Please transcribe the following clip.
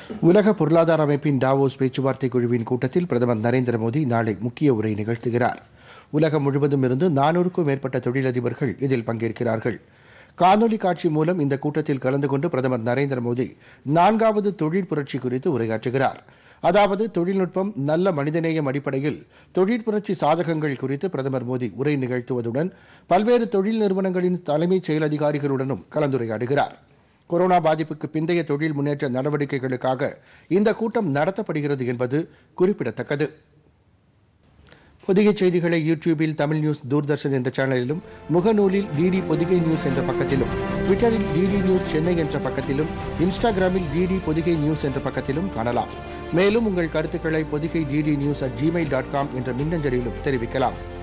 உலக பொருளாதார அமைப்பின் டாவோஸ் பேச்சுவார்த்தை குழுவின் கூட்டத்தில் பிரதமர் நரேந்திர மோடி நாளை முக்கிய உரை நிகழ்த்துகிறார் உலகம் முழுவதும் இருந்து நானூறுக்கும் மேற்பட்ட தொழிலதிபர்கள் இதில் பங்கேற்கிறார்கள் காணொலி காட்சி மூலம் இந்த கூட்டத்தில் கலந்து கொண்டு பிரதமர் நரேந்திர மோடி நான்காவது தொழில் புரட்சி குறித்து உரையாற்றுகிறார் அதாவது தொழில்நுட்பம் நல்ல மனிதநேயம் அடிப்படையில் தொழில் புரட்சி சாதகங்கள் குறித்து பிரதமர் மோடி உரை நிகழ்த்துவதுடன் பல்வேறு தொழில் நிறுவனங்களின் தலைமைச் செயல் அதிகாரிகளுடனும் கலந்துரையாடுகிறார் கொரோனா பாதிப்புக்கு பிந்தைய தொழில் முன்னேற்ற நடவடிக்கைகளுக்காக இந்த கூட்டம் நடத்தப்படுகிறது என்பது குறிப்பிடத்தக்கது பொதிகை செய்திகளை யூடியூபில் தமிழ் நியூஸ் தூர்தர்ஷன் என்ற சேனலிலும் முகநூலில் டிடி பொதிகை நியூஸ் என்ற பக்கத்திலும் ட்விட்டரில் டிடி நியூஸ் சென்னை என்ற பக்கத்திலும் இன்ஸ்டாகிராமில் டிடி பொதிகை நியூஸ் என்ற பக்கத்திலும் காணலாம் மேலும் உங்கள் கருத்துக்களை Podhigai DD news at Gmail dot com என்ற மின்னஞ்சலிலும் தெரிவிக்கலாம்